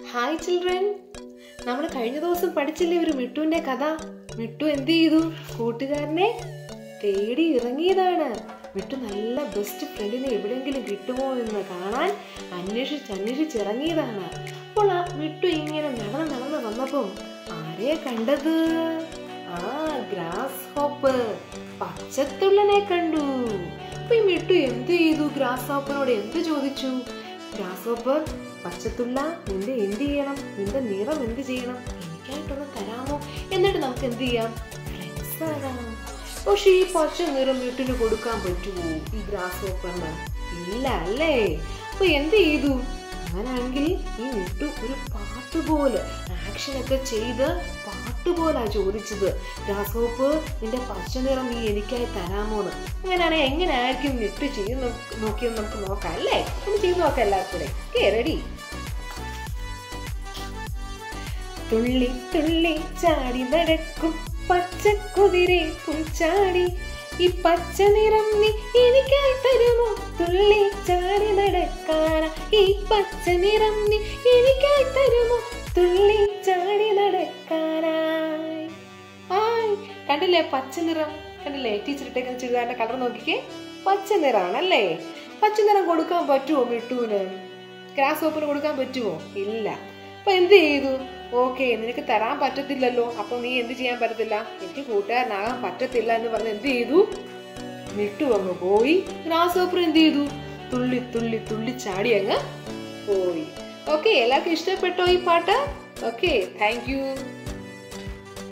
hi children നമ്മൾ കഴിഞ്ഞ ദിവസം പഠിച്ചില്ലേ ഒരു മിട്ടുവിന്റെ കഥ മിട്ടു എന്ത് ചെയ്തു കൂട്ടുകാരനെ തേടി ഇറങ്ങിയതാണ് മിട്ടു നല്ല ബെസ്റ്റ് ഫ്രണ്ടിനെ എവിടെയെങ്കിലും കിട്ടുമോ എന്ന് കാണാൻ അന്വേഷിച്ച് അന്വേഷിച്ച് ഇറങ്ങിയതാണ് അപ്പോൾ ആ മിട്ടു ഇങ്ങനെ നടന്ന് നടന്ന് വന്നപ്പം ആരെയാ കണ്ടത് ആ ഗ്രാസ് ഹോപ്പ് പച്ചത്തുള്ളനെ കണ്ടു അപ്പൊ ഈ മിട്ടു എന്ത് ചെയ്തു ഗ്രാസ് ഹോപ്പറിനോട് എന്ത് ചോദിച്ചു ഗ്രാസ് ഹോപ്പർ പച്ചത്തുള്ള നിന്റെ എന്ത് ചെയ്യണം നിന്റെ നിറം എന്ത് ചെയ്യണം എനിക്കായിട്ടൊന്ന് തരാമോ എന്നിട്ട് നമുക്ക് എന്ത് ചെയ്യാം ഫ്രണ്ട്സ് ആകാം പക്ഷെ ഈ പച്ച നിറം വീട്ടിന് കൊടുക്കാൻ പറ്റുമോ ഈ ഗ്രാസ് ഹോപ്പറിന് ഇല്ല അല്ലേ അപ്പൊ എന്ത് ചെയ്തു അങ്ങനാണെങ്കിൽ ഈ മിട്ടു ഒരു പാട്ട് പോലെ ആക്ഷൻ ഒക്കെ ചെയ്ത് പാട്ട് പോലാ ചോദിച്ചത് ഗ്രാസ് ഹോപ്പ് നിന്റെ പച്ച നിറം നീ എനിക്കായി തരാമോന്ന് അങ്ങനെയാണെങ്കിൽ എങ്ങനെ ആയിരിക്കും മിട്ടു ചെയ്ത് നോ- നോക്കിയെന്ന് നമുക്ക് നോക്കാം അല്ലേ ഒന്ന് ചെയ്ത് നോക്കാം എല്ലാവർക്കും കൂടെ ഓക്കെ റെഡി തുള്ളി തുള്ളി ചാടി നടക്കും പച്ചക്കുതിരെ പുൽച്ചാടി ഈ പച്ച നിറം നീ എനിക്കായി തരുമോ തുള്ളി ചാടി നടക്കാന ഈ പച്ച നിറം നീ എനിക്കായി തരുമോ തുള്ളി ചാടി നടക്കാനായി ആയ് കണ്ടില്ലേ പച്ച നിറം കണ്ടില്ലേ ടീച്ചർ ഇട്ടേക്കുന്ന ചുരിദാറിന്റെ കളർ നോക്കിക്കേ പച്ച നിറമാണല്ലേ പച്ച നിറം കൊടുക്കാൻ പറ്റുമോ മിട്ടുവിന് ഗ്രാസ് ഓപ്പന് കൊടുക്കാൻ പറ്റുമോ ഇല്ല അപ്പൊ എന്ത് ചെയ്തു ഓക്കെ നിനക്ക് തരാൻ പറ്റത്തില്ലല്ലോ അപ്പൊ നീ എന്ത് ചെയ്യാൻ പറ്റത്തില്ല എനിക്ക് കൂട്ടുകാരനാകാൻ പറ്റത്തില്ല എന്ന് പറഞ്ഞ് എന്ത് ചെയ്തു മിട്ടു അങ്ങ് പോയി ഗ്രാസ് ഓപ്പർ എന്ത് ചെയ്തു തുള്ളി തുള്ളി തുള്ളി ചാടി അങ്ങ് പോയി ഓക്കെ എല്ലാവർക്കും ഇഷ്ടപ്പെട്ടോ ഈ പാട്ട് ഓക്കെ താങ്ക് യു